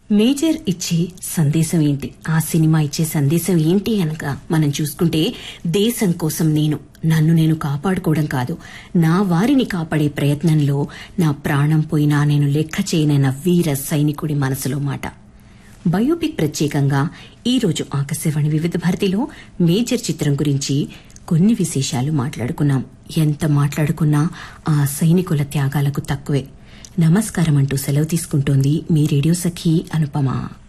major ఇచ్చే సందేశం ఏంటి ఆ సినిమా ఇచ్చే సందేశం ఏంటి అనక మనం చూసుకుంటే దేశం కోసం నేను నన్ను నేను కాపాడుకోవడం కాదు నా వారిని కాపాడే ప్రయత్నంలో నా ప్రాణం పోయినా నేను లెక్క చేయనన్న వీర సైనికుడి మనసులో మాట బయోపిక్ ప్రత్యేకంగా ఈ రోజు ఆకాశవాణి వివిధ భారతిలో మేజర్ చిత్రం గురించి కొన్ని విశేషాలు మాట్లాడుకున్నాం ఎంత మాట్లాడుకున్నా ఆ సైనికుల త్యాగాలకు తక్కువే నమస్కారం అంటూ సెలవు తీసుకుంటోంది మీ రేడియో సఖి అనుపమ